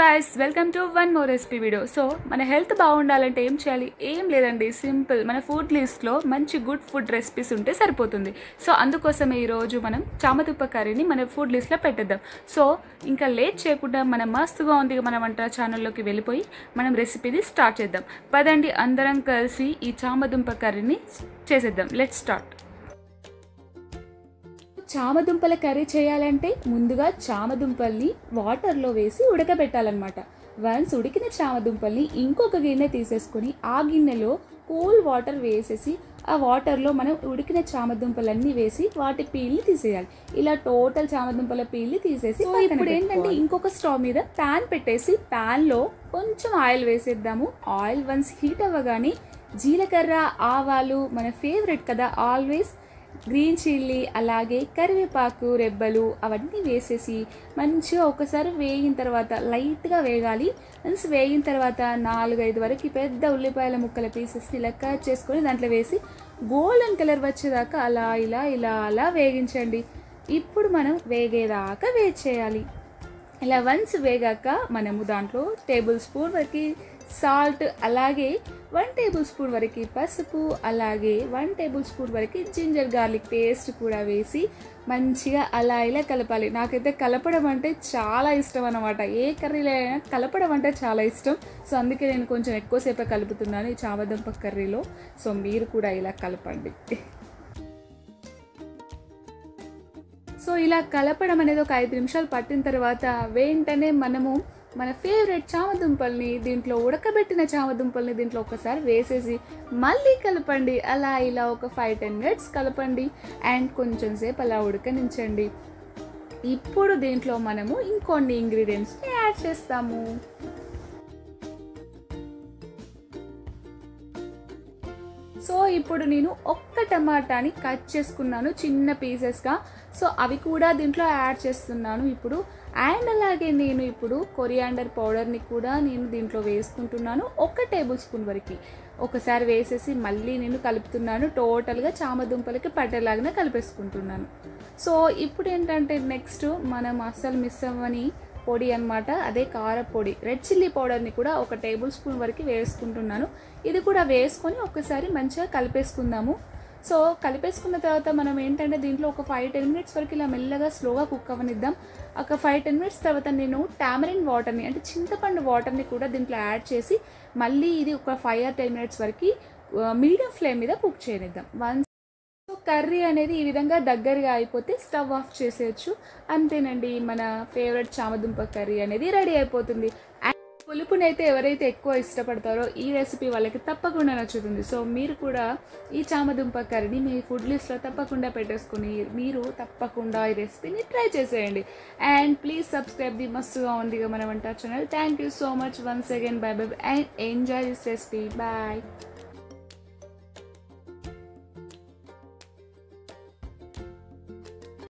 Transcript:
guys welcome to one more recipe video so మన health బాగుండాలంటే ఏం చేయాలి ఏం లేదండి సింపుల్ మన ఫుడ్ లిస్ట్లో మంచి గుడ్ ఫుడ్ రెసిపీస్ ఉంటే సరిపోతుంది సో అందుకోసం ఈరోజు మనం చామదుప్ప కర్రీని మన ఫుడ్ లిస్ట్లో పెట్టేద్దాం సో ఇంకా లేట్ చేయకుండా మన మస్తుగా ఉంది మన వంట ఛానల్లోకి వెళ్ళిపోయి మనం రెసిపీని స్టార్ట్ చేద్దాం పదండి అందరం కలిసి ఈ చామదుంప కర్రీని చేసేద్దాం లెట్ స్టార్ట్ చామదుంపల కర్రీ చేయాలంటే ముందుగా చామదుంపల్ని వాటర్లో వేసి ఉడకబెట్టాలన్నమాట వన్స్ ఉడికిన చామదుంపల్ని ఇంకొక గిన్నె తీసేసుకొని ఆ గిన్నెలో కూల్ వాటర్ వేసేసి ఆ వాటర్లో మనం ఉడికిన చామదుంపలన్నీ వేసి వాటి పీల్ని తీసేయాలి ఇలా టోటల్ చామదుంపల పీల్ని తీసేసి ఇప్పుడు ఏంటంటే ఇంకొక స్టవ్ మీద ప్యాన్ పెట్టేసి ప్యాన్లో కొంచెం ఆయిల్ వేసేద్దాము ఆయిల్ వన్స్ హీట్ అవ్వగానే జీలకర్ర ఆవాలు మన ఫేవరెట్ కదా ఆల్వేస్ గ్రీన్ చిల్లీ అలాగే కరివేపాకు రెబ్బలు అవన్నీ వేసేసి మంచిగా ఒకసారి వేగిన తర్వాత లైట్గా వేగాలి వన్స్ వేగిన తర్వాత నాలుగైదు వరకు పెద్ద ఉల్లిపాయల ముక్కల పీసెస్ ఇలా కట్ చేసుకొని దాంట్లో వేసి గోల్డెన్ కలర్ వచ్చేదాకా అలా ఇలా ఇలా అలా వేగించండి ఇప్పుడు మనం వేగేదాకా వేట్ చేయాలి ఇలా వన్స్ వేగాక మనము దాంట్లో టేబుల్ స్పూన్ వరకు సాల్ట్ అలాగే వన్ టేబుల్ స్పూన్ వరకు పసుపు అలాగే వన్ టేబుల్ స్పూన్ వరకు జింజర్ గార్లిక్ పేస్ట్ కూడా వేసి మంచిగా అలా ఇలా కలపాలి నాకైతే కలపడం అంటే చాలా ఇష్టం అన్నమాట ఏ కర్రీలో అయినా కలపడం అంటే చాలా ఇష్టం సో అందుకే నేను కొంచెం ఎక్కువసేపే కలుపుతున్నాను ఈ చామదుంప కర్రీలో సో మీరు కూడా ఇలా కలపండి సో ఇలా కలపడం అనేది ఒక ఐదు నిమిషాలు పట్టిన తర్వాత వెంటనే మనము మన ఫేవరెట్ చామదుంపల్ని దీంట్లో ఉడకబెట్టిన చామదుంపల్ని దీంట్లో ఒకసారి వేసేసి మళ్ళీ కలపండి అలా ఇలా ఒక ఫైవ్ టెన్ మినిట్స్ కలపండి అండ్ కొంచెం సేపు అలా ఉడకనించండి ఇప్పుడు దీంట్లో మనము ఇంకొన్ని ఇంగ్రీడియంట్స్ని యాడ్ చేస్తాము సో ఇప్పుడు నేను ఒక్క టమాటాని కట్ చేసుకున్నాను చిన్న పీసెస్గా సో అవి కూడా దీంట్లో యాడ్ చేస్తున్నాను ఇప్పుడు అండ్ అలాగే నేను ఇప్పుడు కొరియాండర్ పౌడర్ని కూడా నేను దీంట్లో వేసుకుంటున్నాను ఒక టేబుల్ స్పూన్ వరకు ఒకసారి వేసేసి మళ్ళీ నేను కలుపుతున్నాను టోటల్గా చామదుంపలకి పట్టేలాగానే కలిపేసుకుంటున్నాను సో ఇప్పుడు ఏంటంటే నెక్స్ట్ మనం అస్సలు మిస్ అవ్వని పొడి అనమాట అదే కార పొడి రెడ్ చిల్లీ పౌడర్ని కూడా ఒక టేబుల్ స్పూన్ వరకు వేసుకుంటున్నాను ఇది కూడా వేసుకొని ఒకసారి మంచిగా కలిపేసుకుందాము సో కలిపేసుకున్న తర్వాత మనం ఏంటంటే దీంట్లో ఒక ఫైవ్ టెన్ మినిట్స్ వరకు ఇలా మెల్లగా స్లోగా కుక్ అవ్వనిద్దాం ఒక ఫైవ్ టెన్ మినిట్స్ తర్వాత నేను టామరిన్ వాటర్ని అంటే చింతపండు వాటర్ని కూడా దీంట్లో యాడ్ చేసి మళ్ళీ ఇది ఒక ఫైవ్ ఆర్ టెన్ మినిట్స్ వరకు మీడియం ఫ్లేమ్ మీద కుక్ చేయనిద్దాం వన్స్ సో కర్రీ అనేది ఈ విధంగా దగ్గరగా అయిపోతే స్టవ్ ఆఫ్ చేసేయచ్చు అంతేనండి మన ఫేవరెట్ చామదుంప కర్రీ అనేది రెడీ అయిపోతుంది అండ్ పులుపునైతే ఎవరైతే ఎక్కువ ఇష్టపడతారో ఈ రెసిపీ వాళ్ళకి తప్పకుండా నచ్చుతుంది సో మీరు కూడా ఈ చామదుంప కర్రీని మీ ఫుడ్ లిస్ట్లో తప్పకుండా పెట్టేసుకుని మీరు తప్పకుండా ఈ రెసిపీని ట్రై చేసేయండి అండ్ ప్లీజ్ సబ్స్క్రైబ్ ది మస్తుగా ఉంది మన వంట channel thank you so much once again bye bye and enjoy this recipe bye